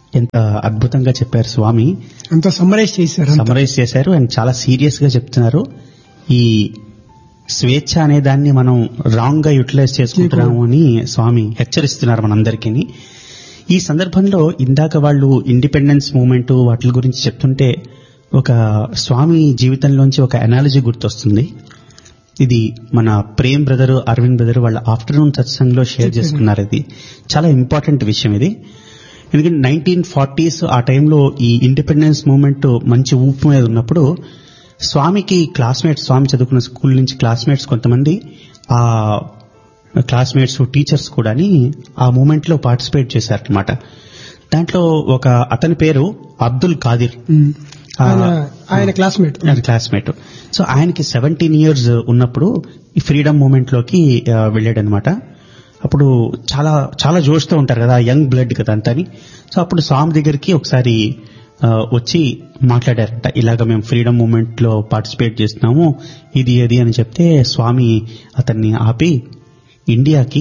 ఎంత అద్భుతంగా చెప్పారు స్వామి అంత సమ్మరైజ్ చేశారు అంతా. సమరైజ్ చేశారు అండ్ చాలా సీరియస్ గా చెప్తున్నారు ఈ స్వేచ్ఛ అనే దాన్ని మనం రాంగ్ గా యూటిలైజ్ చేసుకుంటున్నాము అని స్వామి హెచ్చరిస్తున్నారు మనందరికీ ఈ సందర్భంలో ఇందాక వాళ్ళు ఇండిపెండెన్స్ మూమెంట్ వాటి గురించి చెప్తుంటే ఒక స్వామి జీవితంలోంచి ఒక అనాలజీ గుర్తొస్తుంది ఇది మన ప్రేమ్ బ్రదర్ అరవింద్ బ్రదర్ వాళ్ళ ఆఫ్టర్నూన్ సత్సంగ్ లో షేర్ చేసుకున్నారు ఇది చాలా ఇంపార్టెంట్ విషయం ఇది ఎందుకంటే నైన్టీన్ ఫార్టీస్ ఆ టైంలో ఈ ఇండిపెండెన్స్ మూమెంట్ మంచి ఊపు మీద ఉన్నప్పుడు స్వామికి క్లాస్మేట్స్ స్వామి చదువుకున్న స్కూల్ నుంచి క్లాస్మేట్స్ కొంతమంది ఆ క్లాస్మేట్స్ టీచర్స్ కూడా ఆ మూమెంట్ లో పార్టిసిపేట్ చేశారనమాట దాంట్లో ఒక అతని పేరు అబ్దుల్ ఖాదిర్ ఉమ్. ఆయన ఆ, ఆయన క్లాస్మేట్ అది క్లాస్మేట్ సో ఆయనకి సెవెంటీన్ ఇయర్స్ ఉన్నప్పుడు ఈ ఫ్రీడమ్ మూమెంట్ లోకి ఆ, వెళ్ళాడనమాట అప్పుడు చాలా చాలా జోష్తో ఉంటారు కదా యంగ్ బ్లడ్ కదా అంతని సో అప్పుడు స్వామి దగ్గరికి ఒకసారి ఆ, వచ్చి మాట్లాడారంట ఇలాగ మేము ఫ్రీడమ్ మూమెంట్ లో పార్టిసిపేట్ చేస్తున్నాము ఇది అది అని చెప్తే స్వామి అతన్ని ఆపి ఇండియాకి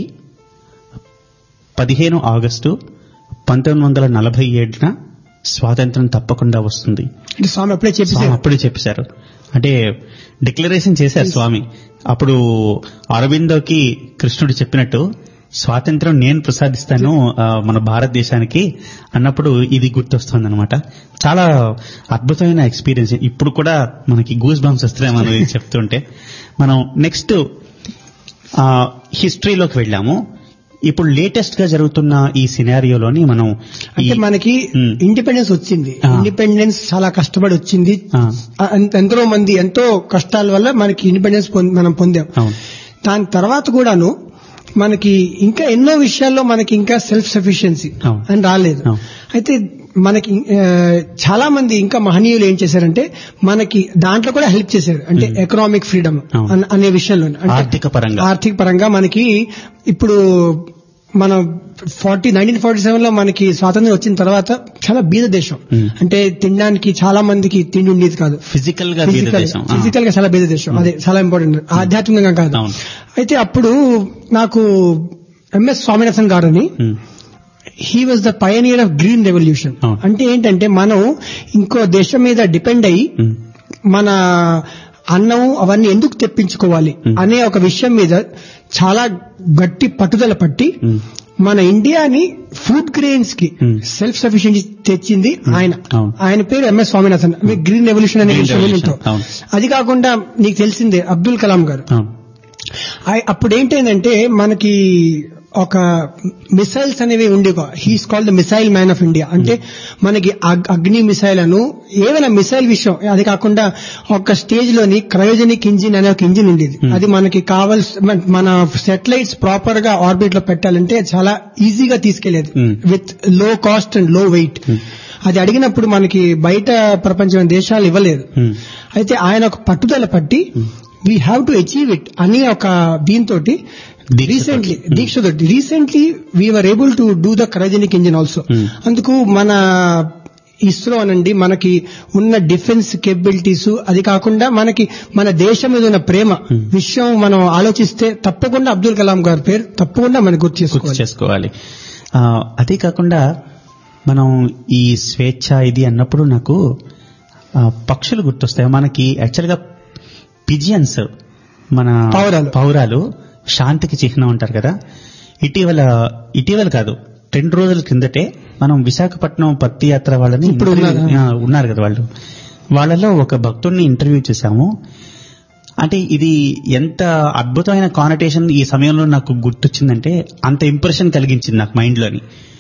పదిహేను ఆగస్టు పంతొమ్మిది వందల నలభై ఏడున స్వాతంత్రం తప్పకుండా వస్తుంది అంటే స్వామి అప్పుడే స్వామి చెప్పేశారు అప్పుడే చెప్పేశారు అంటే డిక్లరేషన్ చేశారు స్వామి అప్పుడు అరవిందోకి కృష్ణుడు చెప్పినట్టు స్వాతంత్రం నేను ప్రసాదిస్తాను ఆ, మన భారతదేశానికి అన్నప్పుడు ఇది గుర్తొస్తుంది అనమాట చాలా అద్భుతమైన ఎక్స్పీరియన్స్ ఇప్పుడు కూడా మనకి గూస్ బంప్స్ వస్తున్నాయి మనం ఇది చెప్తుంటే మనం నెక్స్ట్ హిస్టరీలోకి వెళ్ళాము ఇప్పుడు లేటెస్ట్ గా జరుగుతున్న ఈ సినారియోలోని మనం ఈ- అంటే మనకి ఉమ్. ఇండిపెండెన్స్ వచ్చింది ఆ. ఇండిపెండెన్స్ చాలా కష్టపడి వచ్చింది ఆ, ఆ, ఎంత- ఎంతో మంది ఎంతో కష్టాల వల్ల మనకి ఇండిపెండెన్స్ పొంద- మనం పొందాం అవును దాని తర్వాత కూడాను మనకి ఇంకా ఎన్నో విషయాల్లో మనకి ఇంకా సెల్ఫ్ సఫిషియన్సీ అవును. అని రాలేదు అవును. అయితే మనకి ఆ, చాలా మంది ఇంకా మహనీయులు ఏం చేశారంటే మనకి దాంట్లో కూడా హెల్ప్ చేశారు అంటే ఎకనామిక్ ఫ్రీడమ్ అవును. అనే విషయంలో అంటే ఆర్థిక పరంగా ఆర్థిక పరంగా మనకి ఇప్పుడు మనం ఫార్టీ నైన్టీన్ ఫార్టీ సెవెన్ లో మనకి స్వాతంత్రం వచ్చిన తర్వాత చాలా బీద దేశం Hmm. అంటే తినడానికి చాలా మందికి తిండి ఉండేది కాదు ఫిజికల్ గా బీద ఫిజికల్ దేశం ఆ. ఫిజికల్ గా చాలా బీద దేశం అదే చాలా ఇంపార్టెంట్ ఆధ్యాత్మికంగా కాదు అవును. అయితే అప్పుడు నాకు ఎంఎస్ స్వామినాథన్ గారని um, he was the pioneer of green revolution అవును. అంటే ఏంటంటే మనం ఇంకో దేశం మీద డిపెండ్ అయ్యి ఉమ్, మన అన్నం అవన్నీ ఎందుకు తెప్పించుకోవాలి Hmm. అనే ఒక విషయం మీద చాలా గట్టి పట్టుదల పట్టి ఉమ్, మన ఇండియాని ఫుడ్ గ్రెయిన్స్ కి Hmm. సెల్ఫ్ సఫిషియన్సీ తెచ్చింది ఆయన అవును. ఆయన పేరు ఎంఎస్ స్వామినాథన్ మీకు గ్రీన్ రెవల్యూషన్ అనే Green విషయం విని Revolution, ఉంటాం. అవును. అది కాకుండా నీకు తెలిసిందే అబ్దుల్ కలాం గారు అవును ఆయ- అప్పుడు ఏంటంటే మనకి ఒక మిసైల్స్ అనేవి ఉండే he's called the missile man of India అంటే మనకి అగ్- అగ్ని మిసైల్ అను ఏదైనా మిసైల్ విషయం అది కాకుండా ఒక స్టేజ్ లోని క్రయోజనిక్ ఇంజిన్ అనే ఒక ఇంజిన్ ఉండేది అది మనకి కావాల్సి మన- మన సెటిలైట్స్ ప్రాపర్ గా ఆర్బిట్ లో పెట్టాలంటే చాలా ఈజీగా తీసుకెళ్లేది Hmm. With low cost and low weight అది అడిగినప్పుడు మనకి బయట ప్రపంచం దేశాలు ఇవ్వలేదు ఉమ్, అయితే ఆయన ఒక పట్టుదల పట్టి we have to achieve it అని ఒక దీంతో దీక్షతోటి. రీసెంట్లీ దీక్షతో recently we are able to do the cryogenic engine also Hmm. అందుకు మన ఇస్రో అనండి మనకి ఉన్న డిఫెన్స్ కేపబిలిటీస్ అది కాకుండా మనకి మన దేశం మీద ఉన్న ప్రేమ విషయం మనం ఆలోచిస్తే తప్పకుండా అబ్దుల్ కలాం గారి పేరు తప్పకుండా మనకు గుర్తు గుర్తు చేసుకోవాలి చేసుకోవాలి ఆ, అదే కాకుండా మనం ఈ స్వేచ్ఛ ఇది అన్నప్పుడు నాకు ఆ, పక్షులు గుర్తొస్తాయి మనకి యాక్చువల్ గా పిజియన్స్ మన పావురాలు. పౌరాలు శాంతికి చిహ్నం అంటారు కదా ఇటీవల ఇటీవల కాదు రెండు రోజుల క్రిందటే మనం విశాఖపట్నం పత్తి యాత్ర వాళ్ళని ఇప్పుడు interview- ఉన్నారా? ఆ, ఉన్నారు కదా వాళ్ళు వాళ్ళలో ఒక భక్తుడిని ఇంటర్వ్యూ చేశాము అంటే ఇది ఎంత అద్భుతమైన కానటేషన్ ఈ సమయంలో నాకు గుర్తొచ్చిందంటే అంత ఇంప్రెషన్ కలిగించింది నాకు మైండ్ లోని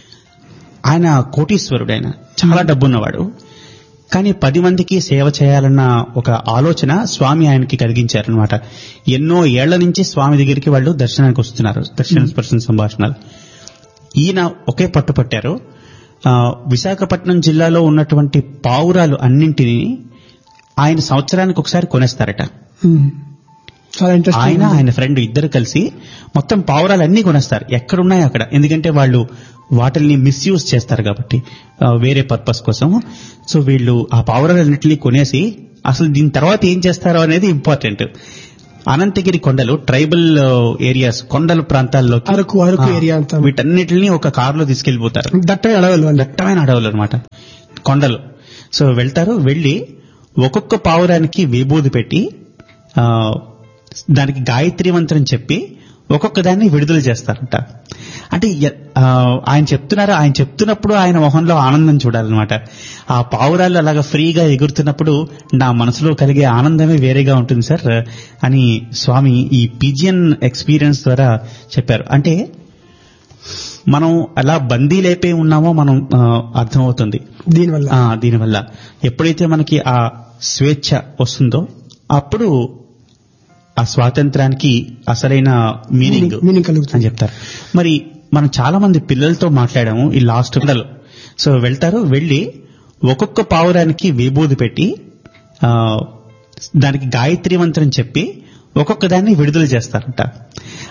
ఆయన కోటీశ్వరుడు ఆయన చాలా డబ్బున్నవాడు కానీ పది మందికి సేవ చేయాలన్న ఒక ఆలోచన స్వామి ఆయనకి కలిగించారనమాట ఎన్నో ఏళ్ల నుంచి స్వామి దగ్గరికి వాళ్ళు దర్శనానికి వస్తున్నారు దర్శన స్పర్శన సంభాషణలు ఈయన ఒకే పట్టు పట్టారు ఆ, విశాఖపట్నం జిల్లాలో ఉన్నటువంటి పావురాలు అన్నింటినీ ఆయన సంవత్సరానికి ఒకసారి కొనేస్తారట Hmm. చాలా ఆయన ఇంట్రెస్టింగ్ ఆయన ఫ్రెండ్ ఇద్దరు కలిసి మొత్తం పావురాలు అన్ని కొనేస్తారు ఎక్కడున్నాయి అక్కడ ఎందుకంటే వాళ్ళు వాటిల్ని మిస్యూజ్ చేస్తారు కాబట్టి ఆ, వేరే పర్పస్ కోసం సో వీళ్ళు ఆ పావురాలన్నింటినీ కొనేసి అసలు దీని తర్వాత ఏం చేస్తారో అనేది ఇంపార్టెంట్ అనంతగిరి కొండలు ట్రైబల్ ఏరియాస్ కొండల ప్రాంతాల్లో అరకు అరకు ఏరియా అంతా వీటన్నిటిని ఒక కారులో తీసుకెళ్లిపోతారు దట్టమైన అడవులు అన్నీ. దట్టమైన అడవులు అనమాట కొండలు సో వెళ్తారు వెళ్ళి ఒక్కొక్క పావురానికి విభూది పెట్టి ఆ, దానికి గాయత్రి మంత్రం చెప్పి ఒక్కొక్క దాన్ని విడుదల చేస్తారంట అంటే ఎ- ఆ, ఆయన చెప్తున్నారు ఆయన చెప్తున్నప్పుడు ఆయన మొహంలో ఆనందం చూడాలన్నమాట ఆ పావురాలు అలాగా ఫ్రీగా ఎగురుతున్నప్పుడు నా మనసులో కలిగే ఆనందమే వేరేగా ఉంటుంది సార్ అని స్వామి ఈ పిజియన్ ఎక్స్పీరియన్స్ ద్వారా చెప్పారు అంటే మనం అలా బందీ లేపే ఉన్నామో మనం ఆ, అర్థమవుతుంది దీనివల్ల ఆ, దీనివల్ల ఎప్పుడైతే మనకి ఆ స్వేచ్ఛ వస్తుందో అప్పుడు ఆ స్వాతంత్రానికి అసలైన మీనింగ్ మీనింగ్ కలుగుతుంది అని చెప్తారు మరి మనం చాలా మంది పిల్లలతో మాట్లాడాము ఈ లాస్ట్ పిల్లలు సో వెళ్తారు వెళ్ళి ఒక్కొక్క పావురానికి విభూది పెట్టి ఆ, దానికి గాయత్రి మంత్రం చెప్పి ఒక్కొక్క దాన్ని విడుదల చేస్తారంట